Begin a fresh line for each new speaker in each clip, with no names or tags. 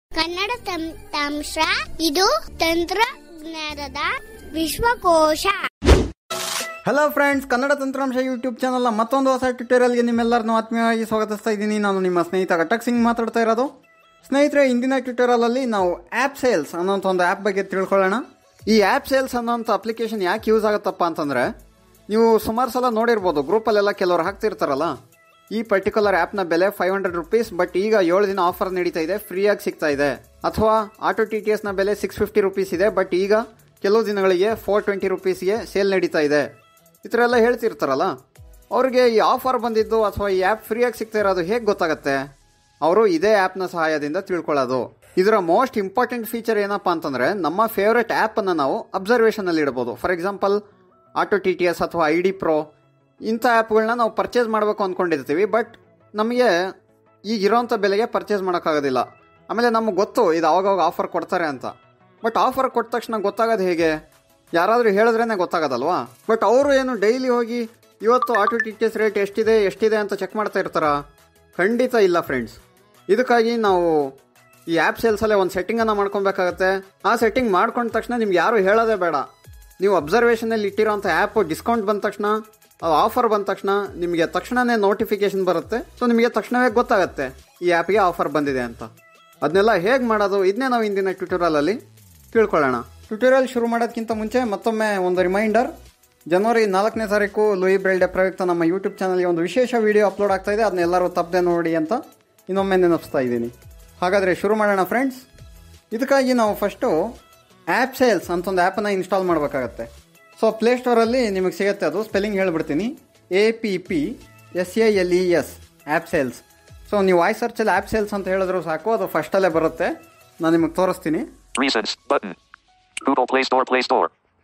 ಕನ್ನಡ ತಂತ್ರಾಂಶ ಇದು ತಂತ್ರಜ್ಞಾನದ ವಿಶ್ವಕೋಶ
ಹಲೋ ಫ್ರೆಂಡ್ಸ್ ಕನ್ನಡ ತಂತ್ರಾಂಶ ಯೂಟ್ಯೂಬ್ ಚಾನಲ್ನ ಮತ್ತೊಂದು ಹೊಸ ಟ್ಯುಟೋರಿಯಲ್ಗೆ ನಿಮ್ಮೆಲ್ಲರನ್ನು ಆತ್ಮೀಯವಾಗಿ ಸ್ವಾಗತಿಸ್ತಾ ಇದ್ದೀನಿ ನಾನು ನಿಮ್ಮ ಸ್ನೇಹಿತ ಘಟಕ್ ಸಿಂಗ್ ಮಾತಾಡ್ತಾ ಇರೋದು ಸ್ನೇಹಿತರೆ ಇಂದಿನ ಟ್ಯುಟೋರಿಯಲಲ್ಲಿ ನಾವು ಆ್ಯಪ್ ಸೇಲ್ಸ್ ಅನ್ನೋಂಥ ಒಂದು ಆ್ಯಪ್ ಬಗ್ಗೆ ತಿಳ್ಕೊಳ್ಳೋಣ ಈ ಆ್ಯಪ್ ಸೇಲ್ಸ್ ಅನ್ನೋಂಥ ಅಪ್ಲಿಕೇಶನ್ ಯಾಕೆ ಯೂಸ್ ಆಗುತ್ತಪ್ಪ ಅಂತಂದರೆ ನೀವು ಸುಮಾರು ಸಲ ನೋಡಿರ್ಬೋದು ಗ್ರೂಪಲ್ಲೆಲ್ಲ ಕೆಲವರು ಹಾಕ್ತಿರ್ತಾರಲ್ಲ ಈ ಪರ್ಟಿಕ್ಯುಲರ್ ಆ್ಯಪ್ನ ಬೆಲೆ ಫೈವ್ ಹಂಡ್ರೆಡ್ ರುಪೀಸ್ ಬಟ್ ಈಗ ಏಳು ದಿನ ಆಫರ್ ನಡೀತಾ ಇದೆ ಫ್ರೀಯಾಗಿ ಸಿಗ್ತಾ ಇದೆ ಅಥವಾ ಆಟೋ ಟಿ ಟಿ ಎಸ್ನ ಬೆಲೆ ಸಿಕ್ಸ್ ಫಿಫ್ಟಿ ರುಪೀಸ್ ಇದೆ ಬಟ್ ಈಗ ಕೆಲವು ದಿನಗಳಿಗೆ ಫೋರ್ ಟ್ವೆಂಟಿ ರುಪೀಸ್ಗೆ ಸೇಲ್ ನಡೀತಾ ಇದೆ ಈ ಥರ ಎಲ್ಲ ಹೇಳ್ತಿರ್ತಾರಲ್ಲ ಅವ್ರಿಗೆ ಈ ಆಫರ್ ಬಂದಿದ್ದು ಅಥವಾ ಈ ಆ್ಯಪ್ ಫ್ರೀಯಾಗಿ ಸಿಗ್ತಾ ಇರೋದು ಹೇಗೆ ಗೊತ್ತಾಗುತ್ತೆ ಅವರು ಇದೇ ಆ್ಯಪ್ನ ಸಹಾಯದಿಂದ ತಿಳ್ಕೊಳ್ಳೋದು ಇದರ ಮೋಸ್ಟ್ ಇಂಪಾರ್ಟೆಂಟ್ ಫೀಚರ್ ಏನಪ್ಪ ಅಂತಂದರೆ ನಮ್ಮ ಫೇವ್ರೆಟ್ ಆ್ಯಪನ್ನು ನಾವು ಅಬ್ಸರ್ವೇಷನಲ್ಲಿ ಇಡ್ಬೋದು for example auto T T S ಅಥವಾ ಐ ಡಿ ಪ್ರೋ ಇಂಥ ಆ್ಯಪ್ಗಳನ್ನ ನಾವು ಪರ್ಚೇಸ್ ಮಾಡಬೇಕು ಅಂದ್ಕೊಂಡಿರ್ತೀವಿ ಬಟ್ ನಮಗೆ ಈಗ ಇರೋಂಥ ಬೆಲೆಗೆ ಪರ್ಚೇಸ್ ಮಾಡೋಕ್ಕಾಗೋದಿಲ್ಲ ಆಮೇಲೆ ನಮಗೆ ಗೊತ್ತು ಇದು ಅವಾಗವಾಗ ಆಫರ್ ಕೊಡ್ತಾರೆ ಅಂತ ಬಟ್ ಆಫರ್ ಕೊಟ್ಟ ತಕ್ಷಣ ಗೊತ್ತಾಗೋದು ಹೇಗೆ ಯಾರಾದರೂ ಹೇಳಿದ್ರೇ ಗೊತ್ತಾಗೋದಲ್ವಾ ಬಟ್ ಅವರು ಏನು ಡೈಲಿ ಹೋಗಿ ಇವತ್ತು auto T T S rate ಎಷ್ಟಿದೆ ಎಷ್ಟಿದೆ ಅಂತ ಚೆಕ್ ಮಾಡ್ತಾ ಇರ್ತಾರಾ ಖಂಡಿತ ಇಲ್ಲ ಫ್ರೆಂಡ್ಸ್ ಇದಕ್ಕಾಗಿ ನಾವು ಈ ಆ್ಯಪ್ ಸೇಲ್ಸಲ್ಲೇ ಒಂದು ಸೆಟ್ಟಿಂಗನ್ನು ಮಾಡ್ಕೊಬೇಕಾಗತ್ತೆ ಆ ಸೆಟ್ಟಿಂಗ್ ಮಾಡ್ಕೊಂಡ ತಕ್ಷಣ ನಿಮ್ಗೆ ಯಾರು ಹೇಳೋದೇ ಬೇಡ ನೀವು ಅಬ್ಸರ್ವೇಷನಲ್ಲಿ ಇಟ್ಟಿರೋಂಥ ಆ್ಯಪ್ ಡಿಸ್ಕೌಂಟ್ ಬಂದ ತಕ್ಷಣ ಅದು ಆಫರ್ ಬಂದ ತಕ್ಷಣ ನಿಮಗೆ ತಕ್ಷಣವೇ ನೋಟಿಫಿಕೇಶನ್ ಬರುತ್ತೆ ಸೊ ನಿಮಗೆ ತಕ್ಷಣವೇ ಗೊತ್ತಾಗುತ್ತೆ ಈ ಆ್ಯಪ್ಗೆ ಆಫರ್ ಬಂದಿದೆ ಅಂತ ಅದನ್ನೆಲ್ಲ ಹೇಗೆ ಮಾಡೋದು ಇದನ್ನೇ ನಾವು ಇಂದಿನ ಟ್ಯುಟೋರಿಯಲಲ್ಲಿ ತಿಳ್ಕೊಳ್ಳೋಣ ಟ್ಯುಟೋರಿಯಲ್ ಶುರು ಮಾಡೋದಕ್ಕಿಂತ ಮುಂಚೆ ಮತ್ತೊಮ್ಮೆ ಒಂದು ರಿಮೈಂಡರ್ ಜನವರಿ ನಾಲ್ಕನೇ ತಾರೀಕು ಲೂಯಿ ಬ್ರೈಲ್ ಡೇ ಪ್ರಯುಕ್ತ ನಮ್ಮ ಯೂಟ್ಯೂಬ್ ಚಾನಲ್ಗೆ ಒಂದು ವಿಶೇಷ ವಿಡಿಯೋ ಅಪ್ಲೋಡ್ ಆಗ್ತಾ ಇದೆ ಅದನ್ನೆಲ್ಲರೂ ತಪ್ಪದೆ ನೋಡಿ ಅಂತ ಇನ್ನೊಮ್ಮೆ ನೆನಪಿಸ್ತಾ ಇದ್ದೀನಿ ಹಾಗಾದರೆ ಶುರು ಮಾಡೋಣ ಫ್ರೆಂಡ್ಸ್ ಇದಕ್ಕಾಗಿ ನಾವು ಫಸ್ಟು ಆ್ಯಪ್ ಸೇಲ್ಸ್ ಅಂತ ಒಂದು ಆ್ಯಪನ್ನು ಇನ್ಸ್ಟಾಲ್ ಮಾಡಬೇಕಾಗತ್ತೆ ಸೊ ಪ್ಲೇಸ್ಟೋರಲ್ಲಿ ನಿಮಗೆ ಸಿಗುತ್ತೆ ಅದು ಸ್ಪೆಲ್ಲಿಂಗ್ ಹೇಳ್ಬಿಡ್ತೀನಿ A P P S A L E S app sales so ನೀವು ವಾಯ್ಸ್ ಸರ್ಚಲ್ಲಿ ಆ್ಯಪ್ ಸೇಲ್ಸ್ ಅಂತ ಹೇಳಿದ್ರು ಸಾಕು ಅದು ಫಸ್ಟಲ್ಲೇ ಬರುತ್ತೆ ನಾನು ನಿಮಗೆ ತೋರಿಸ್ತೀನಿ
Recents button. Google Play Store Play Store.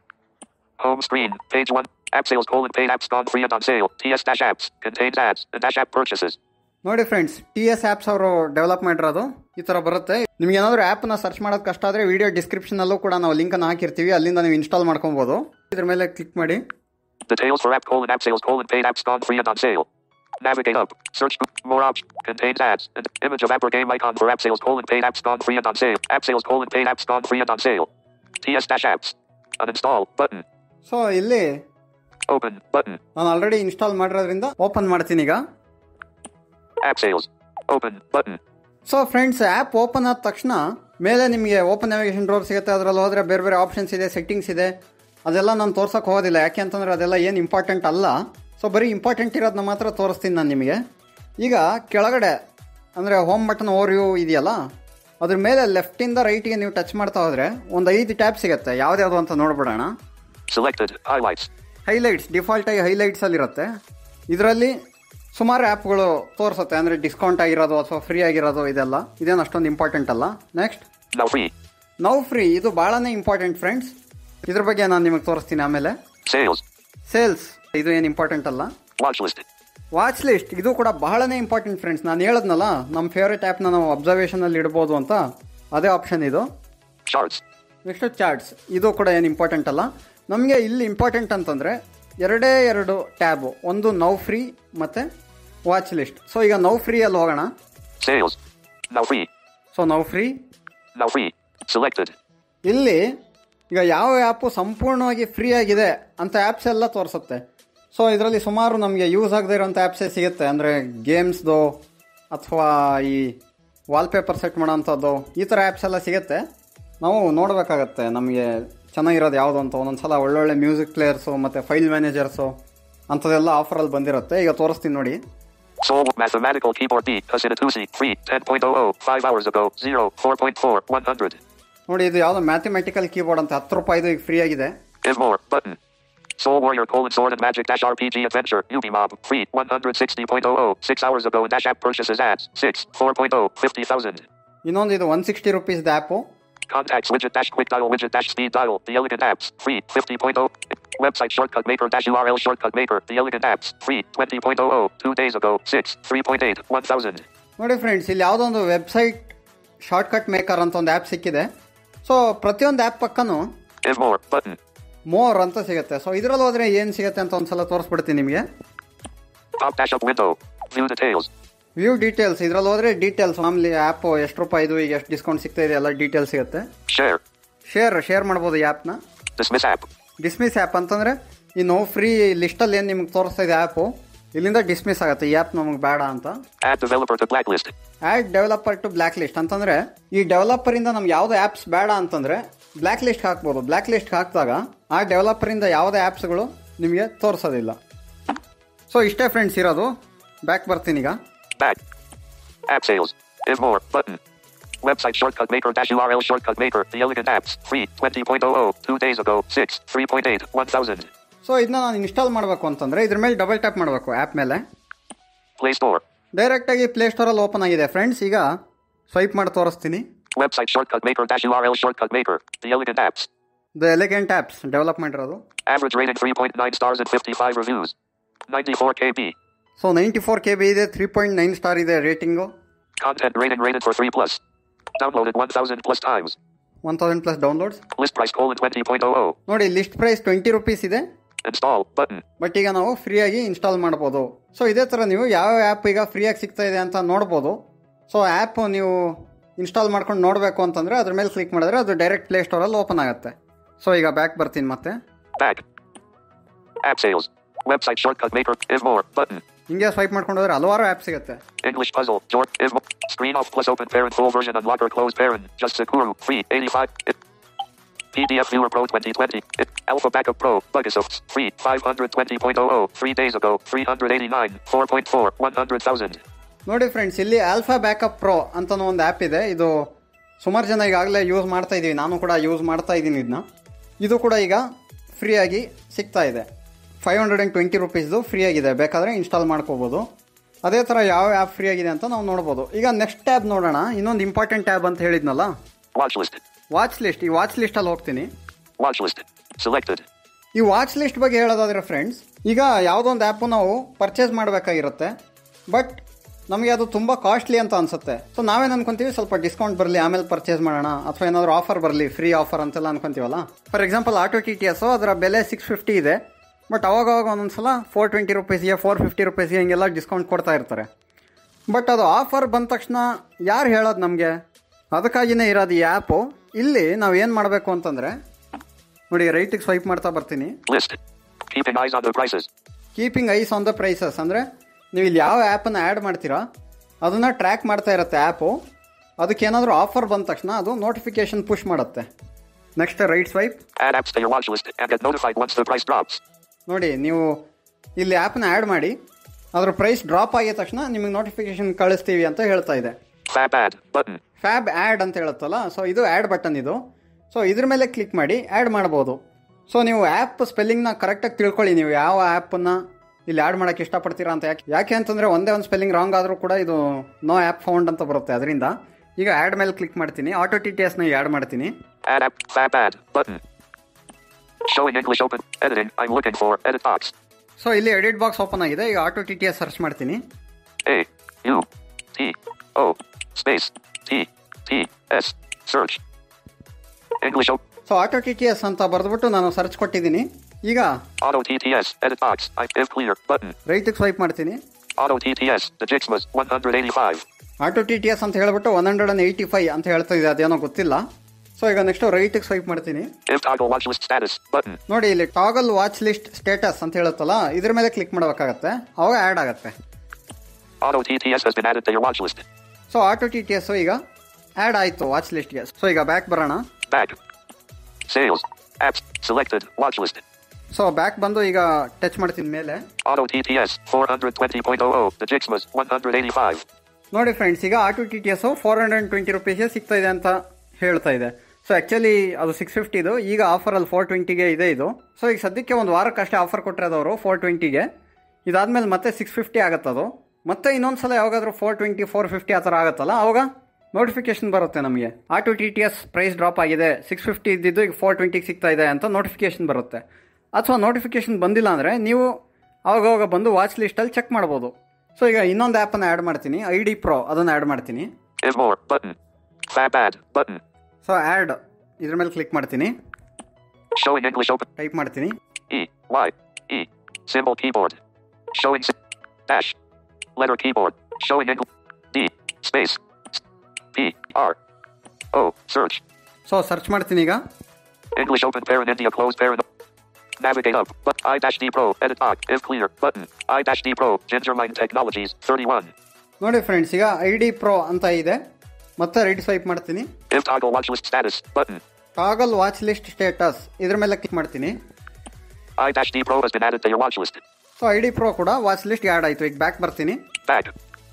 Home screen. Page 1. App sales colon paid apps gone free and on sale. TS dash apps. Contains ads. And dash app purchases.
ನೋಡಿ friends T S apps ಅವರು develop ಮಾಡಿರೋದು ಈ ಥರ ಬರುತ್ತೆ ನಿಮ್ಗೆ ಏನಾದರೂ ಆ್ಯಪ್ನ search ಮಾಡೋದು ಕಷ್ಟ ಆದರೆ ವಿಡಿಯೋ ಡಿಸ್ಕ್ರಿಪ್ಷನಲ್ಲೂ ಕೂಡ ನಾವು ಲಿಂಕನ್ನು ಹಾಕಿರ್ತೀವಿ ಅಲ್ಲಿಂದ ನೀವು ಇನ್ಸ್ಟಾಲ್ ಮಾಡ್ಕೊಬೋದು ಇದ್ರ ಮೇಲೆ ಕ್ಲಿಕ್ ಮಾಡಿ
Details for app colon app sales colon paid apps gone free and on sale. Navigate up. Search book. More options. Contains ads. And image of app or game icon for app sales colon paid apps gone free and on sale. App sales colon paid apps gone free and on sale. TS dash apps. Uninstall button.
So ಇಲ್ಲಿ
Open button.
ನಾನು already install ಮಾಡಿರೋದ್ರಿಂದ open ಮಾಡ್ತೀನಿ ಈಗ
App sales. Open button.
So friends app open ಆದ ತಕ್ಷಣ ಮೇಲೆ ನಿಮಗೆ open navigation ಡ್ರೋರ್ ಸಿಗುತ್ತೆ ಅದರಲ್ಲಿ ಹೋದರೆ ಬೇರೆ ಬೇರೆ ಆಪ್ಷನ್ಸ್ ಇದೆ ಸೆಟ್ಟಿಂಗ್ಸ್ ಇದೆ ಅದೆಲ್ಲ ನಾನು ತೋರ್ಸೋಕೆ ಹೋಗೋದಿಲ್ಲ ಯಾಕೆ ಅಂತಂದರೆ ಅದೆಲ್ಲ ಏನು ಇಂಪಾರ್ಟೆಂಟ್ ಅಲ್ಲ ಸೊ ಬರೀ ಇಂಪಾರ್ಟೆಂಟ್ ಇರೋದನ್ನ ಮಾತ್ರ ತೋರಿಸ್ತೀನಿ ನಾನು ನಿಮಗೆ ಈಗ ಕೆಳಗಡೆ ಅಂದರೆ ಹೋಮ್ ಬಟನ್ ಓವರ್ ವ್ಯೂ ಇದೆಯಲ್ಲ ಅದ್ರ ಮೇಲೆ ಲೆಫ್ಟಿಂದ ರೈಟಿಗೆ ನೀವು ಟಚ್ ಮಾಡ್ತಾ ಹೋದರೆ ಒಂದು ಐದು ಟ್ಯಾಬ್ ಸಿಗುತ್ತೆ ಯಾವ್ದ್ಯಾವುದು ಅಂತ ನೋಡ್ಬಿಡೋಣ
Selected. Highlights.
ಹೈಲೈಟ್ಸ್ ಡಿಫಾಲ್ಟಾಗಿ ಹೈಲೈಟ್ಸಲ್ಲಿರುತ್ತೆ ಇದರಲ್ಲಿ ಸುಮಾರು ಆ್ಯಪ್ಗಳು ತೋರಿಸುತ್ತೆ ಅಂದರೆ ಡಿಸ್ಕೌಂಟ್ ಆಗಿರೋದು ಅಥವಾ ಫ್ರೀ ಆಗಿರೋದು ಇದೆಲ್ಲ ಇದೇನು ಅಷ್ಟೊಂದು ಇಂಪಾರ್ಟೆಂಟ್ ಅಲ್ಲ next
Now free.
Now free ಇದು ಭಾಳನೇ ಇಂಪಾರ್ಟೆಂಟ್ ಫ್ರೆಂಡ್ಸ್ ಇದ್ರ ಬಗ್ಗೆ ನಾನು ನಿಮಗೆ ತೋರಿಸ್ತೀನಿ ಆಮೇಲೆ
Sales.
ಸೇಲ್ಸ್ ಇದು ಏನು ಇಂಪಾರ್ಟೆಂಟ್ ಅಲ್ಲ
Watch list.
ವಾಚ್ ಲಿಸ್ಟ್ ಇದು ಕೂಡ ಬಹಳನೇ ಇಂಪಾರ್ಟೆಂಟ್ ಫ್ರೆಂಡ್ಸ್ ನಾನು ಹೇಳದ್ನಲ್ಲ ನಮ್ಮ ಫೇವ್ರೆಟ್ ಆ್ಯಪ್ನ ನಾವು ಅಬ್ಸರ್ವೇಷನಲ್ಲಿ ಇಡ್ಬೋದು ಅಂತ ಅದೇ ಆಪ್ಷನ್ ಇದು
Charts.
ನೆಕ್ಸ್ಟ್ ಚಾರ್ಟ್ಸ್ ಇದು ಕೂಡ ಏನು ಇಂಪಾರ್ಟೆಂಟ್ ಅಲ್ಲ ನಮಗೆ ಇಲ್ಲಿ ಇಂಪಾರ್ಟೆಂಟ್ ಅಂತಂದರೆ ಎರಡೇ ಎರಡು ಟ್ಯಾಬು ಒಂದು ನೌ ಫ್ರೀ ಮತ್ತು ವಾಚ್ ಲಿಸ್ಟ್ ಸೊ ಈಗ ನೌ ಫ್ರೀಯಲ್ಲಿ ಹೋಗೋಣ
Sales. Now free.
So now free
Now free. Selected.
ಇಲ್ಲಿ ಈಗ ಯಾವ ಆ್ಯಪು ಸಂಪೂರ್ಣವಾಗಿ ಫ್ರೀ ಆಗಿದೆ ಅಂತ ಆ್ಯಪ್ಸ್ ಎಲ್ಲ ತೋರಿಸುತ್ತೆ ಸೊ ಇದರಲ್ಲಿ ಸುಮಾರು ನಮಗೆ ಯೂಸ್ ಆಗದೆ ಇರೋಂಥ ಆ್ಯಪ್ಸೇ ಸಿಗುತ್ತೆ ಅಂದರೆ ಗೇಮ್ಸ್ದು ಅಥವಾ ಈ ವಾಲ್ಪೇಪರ್ ಸೆಟ್ ಮಾಡೋಂಥದ್ದು ಈ ಥರ ಆ್ಯಪ್ಸ್ ಎಲ್ಲ ಸಿಗುತ್ತೆ ನಾವು ನೋಡಬೇಕಾಗತ್ತೆ ನಮಗೆ ಚೆನ್ನಾಗಿರೋದು ಯಾವುದು ಅಂತ ಒಂದೊಂದು ಸಲ ಒಳ್ಳೊಳ್ಳೆ ಮ್ಯೂಸಿಕ್ ಪ್ಲೇಯರ್ಸು ಮತ್ತು ಫೈಲ್ ಮ್ಯಾನೇಜರ್ಸು ಅಂಥದ್ದೆಲ್ಲ ಆಫರಲ್ಲಿ ಬಂದಿರುತ್ತೆ ಈಗ ತೋರಿಸ್ತೀನಿ ನೋಡಿ
Soul Mathematical Keyboard B. Hasinatusi. Free. 10.00. 5 hours ago. 0. 4.4. 100.
ನೋಡಿ ಇದು ಯಾವುದೋ ಮ್ಯಾಥಮೆಟಿಕಲ್ ಕೀಬೋರ್ಡ್ ಅಂತ ಹತ್ತು ರೂಪಾಯಿದು ಈಗ ಫ್ರೀ ಆಗಿದೆ
Give more. Button. Soul Warrior colon sword and magic dash RPG adventure. Ubimob. Free. 160.00. 6 hours ago. Dash app purchases ads. 6. 4.0. 50,000.
ಇನ್ನೊಂದು ಇದು ಒನ್ ಸಿಕ್ಸ್ಟಿ ರುಪೀಸ್ದು app
Contacts widget dash quick dial widget dash speed dial. The elegant apps. Free. 50.0. Website shortcut maker dash URL shortcut maker. The elegant apps. Free. 20.00. Two days ago. 6. 3.8. 1000.
ನೋಡಿ friends ಇಲ್ಲಿ ಯಾವುದೋ ಒಂದು website shortcut maker ಅಂತ ಒಂದು app ಸಿಕ್ಕಿದೆ so ಪ್ರತಿಯೊಂದು app ಪಕ್ಕನೂ
Give more. Button.
More ಅಂತ ಸಿಗುತ್ತೆ ಸೊ ಇದರಲ್ಲಿ ಹೋದರೆ ಏನು ಸಿಗುತ್ತೆ ಅಂತ ಒಂದು ಸಲ ತೋರಿಸ್ಬಿಡ್ತೀನಿ ನಿಮಗೆ
Pop dash up window. View details.
View details ಇದ್ರಲ್ಲಿ ಹೋದ್ರೆ ಡೀಟೇಲ್ಸ್ ಮಾಮೂಲಿ ಆ್ಯಪ್ ಎಷ್ಟು ರೂಪಾಯಿ ಇದು ಈಗ ಎಷ್ಟು ಡಿಸ್ಕೌಂಟ್ ಸಿಗ್ತಾ ಇದೆ ಎಲ್ಲ ಡೀಟೇಲ್ಸ್ ಸಿಗುತ್ತೆ
Share.
ಶೇರ್ ಶೇರ್ ಮಾಡ್ಬೋದು ಈ ಆ್ಯಪ್ನ
Dismiss app.
ಡಿಸ್ಮಿಸ್ ಆ್ಯಪ್ ಅಂತಂದರೆ ಈ ನೋ ಫ್ರೀ ಲಿಸ್ಟಲ್ಲಿ ಏನು ನಿಮ್ಗೆ ತೋರಿಸ್ತಾ ಇದೆ ಆ್ಯಪು ಇಲ್ಲಿಂದ ಡಿಸ್ಮಿಸ್ ಆಗುತ್ತೆ ಈ ಆ್ಯಪ್ ನಮಗೆ ಬೇಡ ಅಂತ
Add developer to blacklist.
Add developer to black list ಅಂತಂದರೆ ಈ ಡೆವಲಪರಿಂದ ನಮ್ಗೆ ಯಾವುದೇ ಆ್ಯಪ್ಸ್ ಬೇಡ ಅಂತಂದರೆ ಬ್ಲ್ಯಾಕ್ ಲಿಸ್ಟ್ ಹಾಕ್ಬೋದು ಬ್ಲ್ಯಾಕ್ ಲಿಸ್ಟ್ ಹಾಕಿದಾಗ ಆ ಡೆವಲಪರಿಂದ ಯಾವುದೇ ಆ್ಯಪ್ಸ್ಗಳು ನಿಮಗೆ ತೋರಿಸೋದಿಲ್ಲ ಸೊ ಇಷ್ಟೇ ಫ್ರೆಂಡ್ಸ್ ಇರೋದು ಬ್ಯಾಕ್ ಬರ್ತೀನಿ ಈಗ
Back. App sales. If more. Button. Website shortcut maker dash URL shortcut maker. The elegant apps. Free. 20.00. Two days ago. 6. 3.8. 1000.
So ಇದನ್ನ ನಾನು ಇನ್ಸ್ಟಾಲ್ ಮಾಡಬೇಕು ಅಂತಂದರೆ ಇದ್ರ ಮೇಲೆ ಡಬಲ್ ಟ್ಯಾಪ್ ಮಾಡಬೇಕು ಆ್ಯಪ್ ಮೇಲೆ
Play Store.
ಡೈರೆಕ್ಟಾಗಿ ಪ್ಲೇಸ್ಟೋರಲ್ಲಿ ಓಪನ್ ಆಗಿದೆ ಫ್ರೆಂಡ್ಸ್ ಈಗ ಸ್ವೈಪ್ ಮಾಡಿ ತೋರಿಸ್ತೀನಿ
Website shortcut maker dash URL shortcut maker. The elegant apps.
The elegant apps develop ಮಾಡಿರೋದು
Average rating 3.9 stars and 55 reviews. 94 KB.
So ninety four K B ಇದೆ three point nine star ಇದೆ rating
Content rating rated for 3 plus. Downloaded 1000 plus times.
One thousand plus downloads
List price colon 20.00.
ನೋಡಿ list price twenty rupees ಇದೆ
Install button.
But ಈಗ ನಾವು ಫ್ರೀಯಾಗಿ install ಮಾಡ್ಬೋದು so ಇದೇ ಥರ ನೀವು ಯಾವ ಆ್ಯಪ್ ಈಗ ಫ್ರೀಯಾಗಿ ಸಿಗ್ತಾ ಇದೆ ಅಂತ ನೋಡ್ಬೋದು ಸೊ ಆ್ಯಪ್ ನೀವು ಇನ್ಸ್ಟಾಲ್ ಮಾಡ್ಕೊಂಡು ನೋಡಬೇಕು ಅಂತಂದರೆ ಅದ್ರ ಮೇಲೆ ಕ್ಲಿಕ್ ಮಾಡಿದ್ರೆ ಅದು ಡೈರೆಕ್ಟ್ ಪ್ಲೇ ಸ್ಟೋರಲ್ಲಿ ಓಪನ್ ಆಗುತ್ತೆ ಸೊ ಈಗ ಬ್ಯಾಕ್ ಬರ್ತೀನಿ ಮತ್ತೆ
Back. App sales. Website shortcut maker. If more. Button.
ಹಿಂಗೆ ಸ್ವೈಪ್ ಮಾಡ್ಕೊಂಡು ಹೋದ್ರೆ ಹಲವಾರು ಆ್ಯಪ್ ಸಿಗುತ್ತೆ
English puzzle. Jort. If more. Screen off plus open parent full version unlocker close parent. Just Sakuru. Free. 85. It. PDF Viewer Pro 2020. It. Alpha Backup Pro. Bugisofts. Free. 520.00. Three days ago. 389. 4.4. 100,000.
ನೋಡಿ friends ಇಲ್ಲಿ alpha backup pro ಅಂತನೋ ಒಂದು app ಇದೆ ಇದು ಸುಮಾರು ಜನ ಈಗಾಗಲೇ use ಮಾಡ್ತಾ ಇದ್ದೀವಿ ನಾನು ಕೂಡ ಯೂಸ್ ಮಾಡ್ತಾ ಇದ್ದೀನಿ ಇದನ್ನ ಇದು ಕೂಡ ಈಗ ಫ್ರೀಯಾಗಿ ಸಿಗ್ತಾ ಇದೆ ಫೈವ್ ಹಂಡ್ರೆಡ್ ಆ್ಯಂಡ್ ಟ್ವೆಂಟಿ ರುಪೀಸ್ದು ಫ್ರೀ ಆಗಿದೆ ಬೇಕಾದರೆ ಇನ್ಸ್ಟಾಲ್ ಮಾಡ್ಕೋಬೋದು ಅದೇ ಥರ ಯಾವ ಆ್ಯಪ್ ಫ್ರೀ ಆಗಿದೆ ಅಂತ ನಾವು ನೋಡ್ಬೋದು ಈಗ ನೆಕ್ಸ್ಟ್ ಟ್ಯಾಬ್ ನೋಡೋಣ ಇನ್ನೊಂದು ಇಂಪಾರ್ಟೆಂಟ್ ಟ್ಯಾಬ್ ಅಂತ ಹೇಳಿದ್ನಲ್ಲ
Watch list.
ವಾಚ್ ಲಿಸ್ಟ್ ಈ ವಾಚ್ ಲಿಸ್ಟಲ್ಲಿ ಹೋಗ್ತೀನಿ
Watch list. Selected.
ಈ ವಾಚ್ ಲಿಸ್ಟ್ ಬಗ್ಗೆ ಹೇಳೋದಾದ್ರೆ ಫ್ರೆಂಡ್ಸ್ ಈಗ ಯಾವುದೋ ಒಂದು ಆ್ಯಪು ನಾವು ಪರ್ಚೇಸ್ ಮಾಡಬೇಕಾಗಿರುತ್ತೆ ಬಟ್ ನಮಗೆ ಅದು ತುಂಬ ಕಾಸ್ಟ್ಲಿ ಅಂತ ಅನ್ಸುತ್ತೆ ಸೊ ನಾವೇನು ಅನ್ಕೊಂತೀವಿ ಸ್ವಲ್ಪ ಡಿಸ್ಕೌಂಟ್ ಬರಲಿ ಆಮೇಲೆ ಪರ್ಚೇಸ್ ಮಾಡೋಣ ಅಥವಾ ಏನಾದರೂ ಆಫರ್ ಬರಲಿ ಫ್ರೀ ಆಫರ್ ಅಂತೆಲ್ಲ ಅನ್ಕೊಂತೀವಲ್ಲ for example auto T T S ಅದರ ಬೆಲೆ ಸಿಕ್ಸ್ ಫಿಫ್ಟಿ ಇದೆ ಬಟ್ ಅವಾಗ ಅವಾಗ ಒಂದೊಂದ್ಸಲ ಫೋರ್ ಟ್ವೆಂಟಿ ರುಪೀಸ್ಗೆ ಫೋರ್ ಫಿಫ್ಟಿ ರುಪೀಸ್ಗೆ ಹಿಂಗೆಲ್ಲ ಡಿಸ್ಕೌಂಟ್ ಕೊಡ್ತಾ ಇರ್ತಾರೆ ಬಟ್ ಅದು ಆಫರ್ ಬಂದ ತಕ್ಷಣ ಯಾರು ಹೇಳೋದು ನಮಗೆ ಅದಕ್ಕಾಗಿಯೇ ಇರೋದು ಈ ಆ್ಯಪು ಇಲ್ಲಿ ನಾವು ಏನು ಮಾಡಬೇಕು ಅಂತಂದರೆ ನೋಡಿ ರೈಟಿಗೆ ಸ್ವೈಪ್ ಮಾಡ್ತಾ ಬರ್ತೀನಿ
List. Keeping eyes on the prices.
Keeping eyes on the prices ಅಂದರೆ ನೀವು ಇಲ್ಲಿ ಯಾವ ಆ್ಯಪನ್ನು ಆ್ಯಡ್ ಮಾಡ್ತೀರಾ ಅದನ್ನು ಟ್ರ್ಯಾಕ್ ಮಾಡ್ತಾ ಇರುತ್ತೆ ಆ್ಯಪು ಅದಕ್ಕೇನಾದರೂ ಆಫರ್ ಬಂದ ತಕ್ಷಣ ಅದು ನೋಟಿಫಿಕೇಶನ್ ಪುಷ್ ಮಾಡುತ್ತೆ next right swipe
Add apps to your watch list and get notified once the price drops.
ನೋಡಿ ನೀವು ಇಲ್ಲಿ ಆ್ಯಪ್ನ ಆ್ಯಡ್ ಮಾಡಿ ಅದ್ರ ಪ್ರೈಸ್ ಡ್ರಾಪ್ ಆಗಿದ ತಕ್ಷಣ ನಿಮಗೆ ನೋಟಿಫಿಕೇಶನ್ ಕಳಿಸ್ತೀವಿ ಅಂತ ಹೇಳ್ತಾ ಇದೆ
Fab add. Button.
Fab add ಅಂತ ಹೇಳುತ್ತಲ್ಲ ಸೊ ಇದು ಆ್ಯಡ್ ಬಟನ್ ಇದು ಸೊ ಇದ್ರ ಮೇಲೆ ಕ್ಲಿಕ್ ಮಾಡಿ ಆ್ಯಡ್ ಮಾಡ್ಬೋದು ಸೊ ನೀವು ಆ್ಯಪ್ ಸ್ಪೆಲ್ಲಿಂಗ್ನ ಕರೆಕ್ಟಾಗಿ ತಿಳ್ಕೊಳ್ಳಿ ನೀವು ಯಾವ ಆ್ಯಪನ್ನು ಇಲ್ಲಿ ಆ್ಯಡ್ ಮಾಡೋಕ್ಕೆ ಇಷ್ಟಪಡ್ತೀರಾ ಅಂತ ಯಾಕೆ ಯಾಕೆ ಅಂತಂದರೆ ಒಂದೇ ಒಂದು ಸ್ಪೆಲ್ಲಿಂಗ್ ರಾಂಗ್ ಆದರೂ ಕೂಡ ಇದು ನೋ ಆ್ಯಪ್ ಫೌಂಡ್ ಅಂತ ಬರುತ್ತೆ ಅದರಿಂದ ಈಗ ಆ್ಯಡ್ ಮೇಲೆ ಕ್ಲಿಕ್ ಮಾಡ್ತೀನಿ ಆಟೋ ಟಿ ಟಿ ಎಸ್ನ ಆ್ಯಡ್ ಮಾಡ್ತೀನಿ
Add app. Fab add. Button. Showing English open. Editing. I'm looking for edit box.
So ಇಲ್ಲಿ ಎಡಿಟ್ ಬಾಕ್ಸ್ ಓಪನ್ ಆಗಿದೆ ಈಗ auto T T S search ಮಾಡ್ತೀನಿ
A. U. T. O. Space. T. T. S. Search. English open.
So auto T T S ಅಂತ ಬರೆದ್ಬಿಟ್ಟು ನಾನು search ಕೊಟ್ಟಿದ್ದೀನಿ ಈಗ
Auto TTS. Edit box. I if clear. Button.
ರೈಟಿಗೆ swipe ಮಾಡ್ತೀನಿ
Auto TTS. The Jixmas. 185.
Auto T T S ಅಂತ ಹೇಳ್ಬಿಟ್ಟು one hundred and eighty five ಅಂತ ಹೇಳ್ತಾ ಇದೆ ಅದೇನೋ ಗೊತ್ತಿಲ್ಲ ಸೊ ಈಗ ನೆಕ್ಸ್ಟ್ ರೈಟಿಗೆ ಸ್ವೈಪ್ ಮಾಡ್ತೀನಿ
If toggle watch list status. Button.
ನೋಡಿ ಇಲ್ಲಿ ಟಾಗಲ್ ವಾಚ್ ಲಿಸ್ಟ್ ಸ್ಟೇಟಸ್ ಅಂತ ಹೇಳುತ್ತಲ್ಲ ಇದ್ರ ಮೇಲೆ ಕ್ಲಿಕ್ ಮಾಡಬೇಕಾಗತ್ತೆ ಅವಾಗ ಆ್ಯಡ್ ಆಗುತ್ತೆ
Auto TTS has been added to your watch list.
So auto T T S ಈಗ ಆ್ಯಡ್ ಆಯಿತು ವಾಚ್ ಲಿಸ್ಟ್ಗೆ ಸೊ ಈಗ ಬ್ಯಾಕ್ ಬರೋಣ
Back. Sales. Apps. Selected. Watch list.
So back ಬಂದು ಈಗ ಟಚ್ ಮಾಡ್ತೀನಿ ಮೇಲೆ
Auto TTS. 420.00. The Jixmas. 185.
ನೋಡಿ ಫ್ರೆಂಡ್ಸ್ ಈಗ auto T T S four hundred twenty ರುಪೀಸ್ಗೆ ಸಿಗ್ತಾ ಇದೆ ಅಂತ ಹೇಳ್ತಾ ಇದೆ ಸೊ ಆ್ಯಕ್ಚುಲಿ ಅದು ಸಿಕ್ಸ್ ಫಿಫ್ಟಿದು ಈಗ ಆಫರಲ್ಲಿ ಫೋರ್ ಟ್ವೆಂಟಿಗೆ ಇದೆ ಇದು ಸೊ ಈಗ ಸದ್ಯಕ್ಕೆ ಒಂದು ವಾರಕ್ಕಷ್ಟೇ ಆಫರ್ ಕೊಟ್ಟಿರೋದವರು ಫೋರ್ ಟ್ವೆಂಟಿಗೆ ಇದಾದ್ಮೇಲೆ ಮತ್ತೆ ಸಿಕ್ಸ್ ಫಿಫ್ಟಿ ಆಗುತ್ತದು ಮತ್ತೆ ಇನ್ನೊಂದು ಸಲ ಯಾವಾಗಾದ್ರೂ ಫೋರ್ ಟ್ವೆಂಟಿ ಫೋರ್ ಫಿಫ್ಟಿ ಆ ಥರ ಆಗುತ್ತಲ್ಲ ಅವಾಗ ನೋಟಿಫಿಕೇಶನ್ ಬರುತ್ತೆ ನಮಗೆ auto T T S price drop ಆಗಿದೆ ಸಿಕ್ಸ್ ಫಿಫ್ಟಿ ಇದ್ದಿದ್ದು ಈಗ ಫೋರ್ ಟ್ವೆಂಟಿಗೆ ಸಿಗ್ತಾ ಇದೆ ಅಂತ ನೋಟಿಫಿಕೇಶನ್ ಬರುತ್ತೆ ಅಥವಾ ನೋಟಿಫಿಕೇಶನ್ ಬಂದಿಲ್ಲ ಅಂದರೆ ನೀವು ಅವಾಗವಾಗ ಬಂದು ವಾಚ್ ಲಿಸ್ಟಲ್ಲಿ ಚೆಕ್ ಮಾಡ್ಬೋದು ಸೊ ಈಗ ಇನ್ನೊಂದು ಆ್ಯಪನ್ನು ಆ್ಯಡ್ ಮಾಡ್ತೀನಿ ಐ ಡಿ ಪ್ರೋ ಅದನ್ನು ಆ್ಯಡ್ ಮಾಡ್ತೀನಿ
If more. Button. Fab add. Button.
So add ಇದ್ರ ಮೇಲೆ ಕ್ಲಿಕ್ ಮಾಡ್ತೀನಿ
Showing English open.
ಟೈಪ್ ಮಾಡ್ತೀನಿ
E. Y. E. Symbol keyboard. Showing. sy- Dash. Letter keyboard. Showing English. Space. P. R. O. Search.
So search ಮಾಡ್ತೀನಿ ಈಗ
English open parent India close parent. Navigate up. But I dash D Pro. Edit doc. If clear. Button. I dash D Pro. Gingermind Technologies. 31.
ನೋಡಿ friends ಈಗ I D pro ಅಂತ ಇದೆ ಮತ್ತೆ right swipe ಮಾಡ್ತೀನಿ
If toggle watch list status. Button.
Toggle watch list status ಇದ್ರ ಮೇಲೆ click ಮಾಡ್ತೀನಿ
I dash D Pro has been added to your watch list.
So I D pro ಕೂಡ watch list add ಆಯಿತು ಈಗ back ಬರ್ತೀನಿ
Back.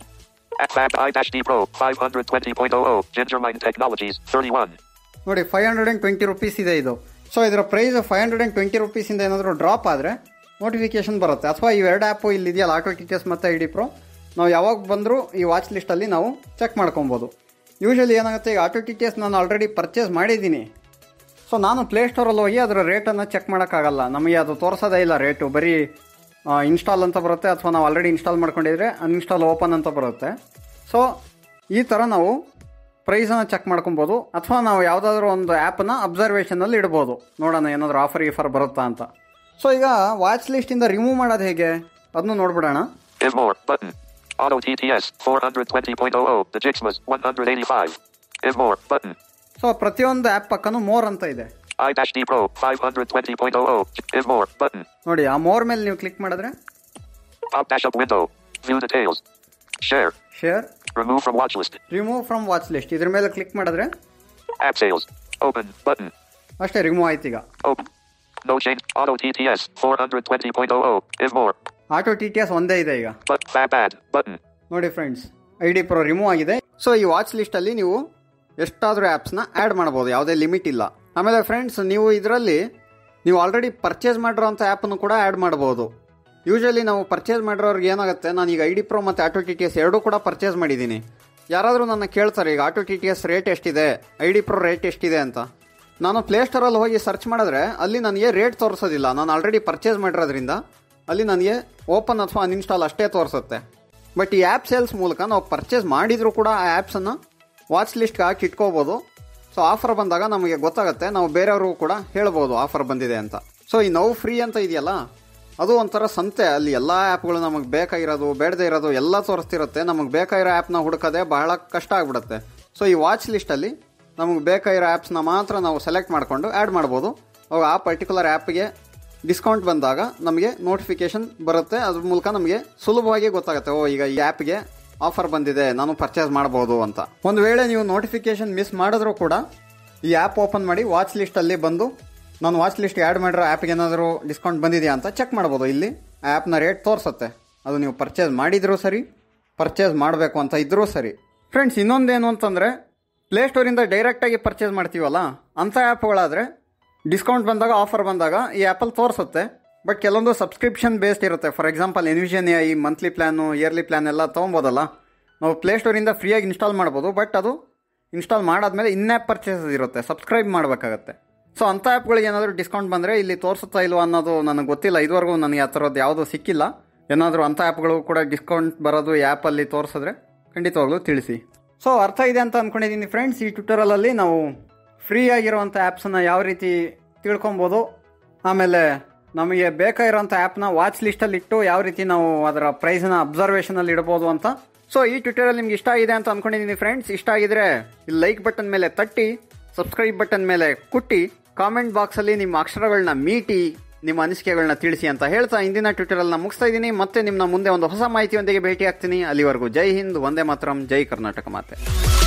At Fab I dash D Pro. 520.00. Gingermind Technologies. 31.
ನೋಡಿ five hundred and twenty rupees ಇದೆ ಇದು so ಇದರ price five hundred and twenty ರುಪೀಸಿಂದ ಏನಾದರೂ ಡ್ರಾಪ್ ಆದರೆ ನೋಟಿಫಿಕೇಶನ್ ಬರುತ್ತೆ ಅಥವಾ ಇವೆರಡು ಆ್ಯಪು ಇಲ್ಲಿ ಇದೆಯಲ್ಲ ಆಟೋ ಟಿ ಟಿ ಎಸ್ ಮತ್ತು ಐ ಡಿ ಪ್ರೋ ನಾವು ಯಾವಾಗ ಬಂದರೂ ಈ ವಾಚ್ ಲಿಸ್ಟಲ್ಲಿ ನಾವು ಚೆಕ್ ಮಾಡ್ಕೊಬೋದು ಯೂಶಲಿ ಏನಾಗುತ್ತೆ ಈಗ ಆಟೋ ಟಿ ಟಿ ಎಸ್ ನಾನು ಆಲ್ರೆಡಿ ಪರ್ಚೇಸ್ ಮಾಡಿದ್ದೀನಿ ಸೊ ನಾನು ಪ್ಲೇಸ್ಟೋರಲ್ಲಿ ಹೋಗಿ ಅದರ ರೇಟನ್ನು ಚೆಕ್ ಮಾಡೋಕ್ಕಾಗಲ್ಲ ನಮಗೆ ಅದು ತೋರಿಸೋದೇ ಇಲ್ಲ ರೇಟು ಬರೀ ಇನ್ಸ್ಟಾಲ್ ಅಂತ ಬರುತ್ತೆ ಅಥವಾ ನಾವು ಆಲ್ರೆಡಿ ಇನ್ಸ್ಟಾಲ್ ಮಾಡ್ಕೊಂಡಿದ್ರೆ ಅನ್ಇನ್ಸ್ಟಾಲ್ ಓಪನ್ ಅಂತ ಬರುತ್ತೆ ಸೊ ಈ ಥರ ನಾವು ಪ್ರೈಸನ್ನು ಚೆಕ್ ಮಾಡ್ಕೊಬೋದು ಅಥವಾ ನಾವು ಯಾವುದಾದ್ರೂ ಒಂದು ಆ್ಯಪನ್ನು ಅಬ್ಸರ್ವೇಷನಲ್ಲಿ ಇಡ್ಬೋದು ನೋಡೋಣ ಏನಾದರೂ ಆಫರ್ ಗೀಫರ್ ಬರುತ್ತಾ ಅಂತ ಸೊ ಈಗ ವಾಚ್ ಲಿಸ್ಟಿಂದ ರಿಮೂವ್ ಮಾಡೋದು ಹೇಗೆ ಅದನ್ನು ನೋಡ್ಬಿಡೋಣ
If more. Button. Auto TTS. 420.00. The Jixmas. 185. If more. Button.
So ಪ್ರತಿಯೊಂದು ಆ್ಯಪ್ ಪಕ್ಕನೂ ಮೋರ್ ಅಂತ ಇದೆ
I dash D Pro. 520.00. If more. Button.
ನೋಡಿ ಆ ಮೋರ್ ಮೇಲೆ ನೀವು ಕ್ಲಿಕ್ ಮಾಡಿದ್ರೆ
Pop dash up window. View details. Share.
Share
Remove from watch list.
Remove from watch list ಇದ್ರ ಮೇಲೆ ಕ್ಲಿಕ್ ಮಾಡಿದ್ರೆ
App sales. Open. Button.
ಅಷ್ಟೇ ರಿಮೂವ್ ಆಯ್ತು ಈಗ
Open. No change. Auto TTS. 420.00. If more.
Auto T T S ಒಂದೇ ಇದೆ ಈಗ
But fab add. Button.
ನೋಡಿ friends I D pro remove ಆಗಿದೆ ಸೊ ಈ ವಾಚ್ ಲಿಸ್ಟಲ್ಲಿ ನೀವು ಎಷ್ಟಾದರೂ ಆ್ಯಪ್ಸ್ನ ಆ್ಯಡ್ ಮಾಡ್ಬೋದು ಯಾವುದೇ ಲಿಮಿಟ್ ಇಲ್ಲ ಆಮೇಲೆ ಫ್ರೆಂಡ್ಸ್ ನೀವು ಇದರಲ್ಲಿ ನೀವು ಆಲ್ರೆಡಿ ಪರ್ಚೇಸ್ ಮಾಡಿರೋಂಥ ಆ್ಯಪನ್ನು ಕೂಡ ಆ್ಯಡ್ ಮಾಡ್ಬೋದು ಯೂಶಲಿ ನಾವು ಪರ್ಚೇಸ್ ಮಾಡಿರೋರ್ಗೆ ಏನಾಗುತ್ತೆ ನಾನು ಈಗ ಐ ಡಿ ಪ್ರೋ ಮತ್ತು ಆಟೋ ಟಿ ಟಿ ಎಸ್ ಎರಡೂ ಕೂಡ ಪರ್ಚೇಸ್ ಮಾಡಿದ್ದೀನಿ ಯಾರಾದರೂ ನನ್ನ ಕೇಳ್ತಾರೆ ಈಗ auto T T S rate ಎಷ್ಟಿದೆ ಐ ಡಿ ಪ್ರೋ ರೇಟ್ ಎಷ್ಟಿದೆ ಅಂತ ನಾನು ಪ್ಲೇಸ್ಟೋರಲ್ಲಿ ಹೋಗಿ ಸರ್ಚ್ ಮಾಡಿದ್ರೆ ಅಲ್ಲಿ ನನಗೆ ರೇಟ್ ತೋರಿಸೋದಿಲ್ಲ ನಾನು ಆಲ್ರೆಡಿ ಪರ್ಚೇಸ್ ಮಾಡಿರೋದ್ರಿಂದ ಅಲ್ಲಿ ನನಗೆ ಓಪನ್ ಅಥವಾ ಅನ್ಇನ್ಸ್ಟಾಲ್ ಅಷ್ಟೇ ತೋರಿಸುತ್ತೆ ಬಟ್ ಈ ಆ್ಯಪ್ ಸೇಲ್ಸ್ ಮೂಲಕ ನಾವು ಪರ್ಚೇಸ್ ಮಾಡಿದರೂ ಕೂಡ ಆ ಆ್ಯಪ್ಸನ್ನು ವಾಚ್ ಲಿಸ್ಟ್ಗೆ ಹಾಕಿ ಇಟ್ಕೋಬೋದು ಸೊ ಆಫರ್ ಬಂದಾಗ ನಮಗೆ ಗೊತ್ತಾಗುತ್ತೆ ನಾವು ಬೇರೆಯವ್ರಿಗೂ ಕೂಡ ಹೇಳ್ಬೋದು ಆಫರ್ ಬಂದಿದೆ ಅಂತ ಸೊ ಈ ನೌ ಫ್ರೀ ಅಂತ ಇದೆಯಲ್ಲ ಅದು ಒಂಥರ ಸಂತೆ ಅಲ್ಲಿ ಎಲ್ಲ ಆ್ಯಪ್ಗಳು ನಮಗೆ ಬೇಕಾಗಿರೋದು ಬೇಡದೇ ಇರೋದು ಎಲ್ಲ ತೋರಿಸ್ತಿರುತ್ತೆ ನಮಗೆ ಬೇಕಾಗಿರೋ ಆ್ಯಪ್ನ ಹುಡುಕೋದೆ ಬಹಳ ಕಷ್ಟ ಆಗಿಬಿಡುತ್ತೆ ಸೊ ಈ ವಾಚ್ ಲಿಸ್ಟಲ್ಲಿ ನಮಗೆ ಬೇಕಾಗಿರೋ ಆ್ಯಪ್ಸ್ನ ಮಾತ್ರ ನಾವು ಸೆಲೆಕ್ಟ್ ಮಾಡಿಕೊಂಡು ಆ್ಯಡ್ ಮಾಡ್ಬೋದು ಅವಾಗ ಆ ಪರ್ಟಿಕ್ಯುಲರ್ ಆ್ಯಪ್ಗೆ ಡಿಸ್ಕೌಂಟ್ ಬಂದಾಗ ನಮಗೆ ನೋಟಿಫಿಕೇಶನ್ ಬರುತ್ತೆ ಅದ್ರ ಮೂಲಕ ನಮಗೆ ಸುಲಭವಾಗಿ ಗೊತ್ತಾಗುತ್ತೆ ಓ ಈಗ ಈ ಆ್ಯಪ್ಗೆ ಆಫರ್ ಬಂದಿದೆ ನಾನು ಪರ್ಚೇಸ್ ಮಾಡ್ಬೋದು ಅಂತ ಒಂದು ವೇಳೆ ನೀವು ನೋಟಿಫಿಕೇಶನ್ ಮಿಸ್ ಮಾಡಿದ್ರೂ ಕೂಡ ಈ ಆ್ಯಪ್ ಓಪನ್ ಮಾಡಿ ವಾಚ್ ಲಿಸ್ಟಲ್ಲಿ ಬಂದು ನಾನು ವಾಚ್ ಲಿಸ್ಟ್ ಆ್ಯಡ್ ಮಾಡಿರೋ ಆ್ಯಪ್ಗೆ ಏನಾದರೂ ಡಿಸ್ಕೌಂಟ್ ಬಂದಿದೆಯಾ ಅಂತ ಚೆಕ್ ಮಾಡ್ಬೋದು ಇಲ್ಲಿ ಆ ಆ್ಯಪ್ನ ರೇಟ್ ತೋರಿಸುತ್ತೆ ಅದು ನೀವು ಪರ್ಚೇಸ್ ಮಾಡಿದರೂ ಸರಿ ಪರ್ಚೇಸ್ ಮಾಡಬೇಕು ಅಂತ ಇದ್ರೂ ಸರಿ ಫ್ರೆಂಡ್ಸ್ ಇನ್ನೊಂದೇನು ಅಂತಂದರೆ ಪ್ಲೇಸ್ಟೋರಿಂದ ಡೈರೆಕ್ಟಾಗಿ ಪರ್ಚೇಸ್ ಮಾಡ್ತೀವಲ್ಲ ಅಂಥ ಆ್ಯಪ್ಗಳಾದರೆ ಡಿಸ್ಕೌಂಟ್ ಬಂದಾಗ ಆಫರ್ ಬಂದಾಗ ಈ ಆ್ಯಪಲ್ಲಿ ತೋರಿಸುತ್ತೆ ಬಟ್ ಕೆಲವೊಂದು ಸಬ್ಸ್ಕ್ರಿಪ್ಷನ್ ಬೇಸ್ಡ್ ಇರುತ್ತೆ ಫಾರ್ ಎಕ್ಸಾಂಪಲ್ ಎನ್ವಿಷನ್ ಈ ಮಂತ್ಲಿ ಪ್ಲ್ಯಾನು ಇಯರ್ಲಿ ಪ್ಲ್ಯಾನ್ ಎಲ್ಲ ತೊಗೊಬೋದಲ್ಲ ನಾವು ಪ್ಲೇಸ್ಟೋರಿಂದ ಫ್ರೀಯಾಗಿ ಇನ್ಸ್ಟಾಲ್ ಮಾಡ್ಬೋದು ಬಟ್ ಅದು ಇನ್ಸ್ಟಾಲ್ ಮಾಡಾದ್ಮೇಲೆ ಇನ್ ಆ್ಯಪ್ ಪರ್ಚೇಸಸ್ ಇರುತ್ತೆ ಸಬ್ಸ್ಕ್ರೈಬ್ ಮಾಡಬೇಕಾಗತ್ತೆ ಸೊ ಅಂಥ ಆ್ಯಪ್ಗಳಿಗೆ ಏನಾದರೂ ಡಿಸ್ಕೌಂಟ್ ಬಂದರೆ ಇಲ್ಲಿ ತೋರಿಸುತ್ತಾ ಇಲ್ವಾ ಅನ್ನೋದು ನನಗೆ ಗೊತ್ತಿಲ್ಲ ಇದುವರೆಗೂ ನನಗೆ ಆ ಥರದ್ದು ಯಾವುದೂ ಸಿಕ್ಕಿಲ್ಲ ಏನಾದರೂ ಅಂಥ ಆ್ಯಪ್ಗಳು ಕೂಡ ಡಿಸ್ಕೌಂಟ್ ಬರೋದು ಈ ಆ್ಯಪಲ್ಲಿ ತೋರಿಸಿದ್ರೆ ಖಂಡಿತವಾಗ್ಲೂ ತಿಳಿಸಿ ಸೊ ಅರ್ಥ ಇದೆ ಅಂತ ಅಂದ್ಕೊಂಡಿದ್ದೀನಿ ಫ್ರೆಂಡ್ಸ್ ಈ ಟ್ಯೂಟೋರಲಲ್ಲಿ ನಾವು ಫ್ರೀ ಆಗಿರುವಂಥ ಆ್ಯಪ್ಸನ್ನು ಯಾವ ರೀತಿ ತಿಳ್ಕೊಬೋದು ಆಮೇಲೆ ನಮಗೆ ಬೇಕಾಗಿರೋಂಥ ಆ್ಯಪ್ನ ವಾಚ್ ಲಿಸ್ಟಲ್ಲಿ ಇಟ್ಟು ಯಾವ ರೀತಿ ನಾವು ಅದರ ಪ್ರೈಸ್ನ ಅಬ್ಸರ್ವೇಷನಲ್ಲಿ ಇಡ್ಬೋದು ಅಂತ ಸೊ ಈ ಟ್ಯೂಟೋರಿಯಲ್ ನಿಮ್ಗೆ ಇಷ್ಟ ಆಗಿದೆ ಅಂತ ಅಂದ್ಕೊಂಡಿದ್ದೀನಿ ಫ್ರೆಂಡ್ಸ್ ಇಷ್ಟ ಆಗಿದ್ರೆ ಇಲ್ಲಿ ಲೈಕ್ ಬಟನ್ ಮೇಲೆ ತಟ್ಟಿ ಸಬ್ಸ್ಕ್ರೈಬ್ ಬಟನ್ ಮೇಲೆ ಕುಟ್ಟಿ ಕಾಮೆಂಟ್ ಬಾಕ್ಸಲ್ಲಿ ನಿಮ್ಮ ಅಕ್ಷರಗಳನ್ನ ಮೀಟಿ ನಿಮ್ಮ ಅನಿಸಿಕೆಗಳನ್ನ ತಿಳಿಸಿ ಅಂತ ಹೇಳ್ತಾ ಇಂದಿನ ಟ್ಯೂಟೋರಿಯಲ್ನ ಮುಗಿಸ್ತಾ ಇದ್ದೀನಿ ಮತ್ತೆ ನಿಮ್ಮ ಮುಂದೆ ಒಂದು ಹೊಸ ಮಾಹಿತಿಯೊಂದಿಗೆ ಭೇಟಿ ಆಗ್ತೀನಿ ಅಲ್ಲಿವರೆಗೂ ಜೈ ಹಿಂದ್ ಒಂದೇ ಮಾತ್ರಂ ಜೈ ಕರ್ನಾಟಕ ಮಾತೆ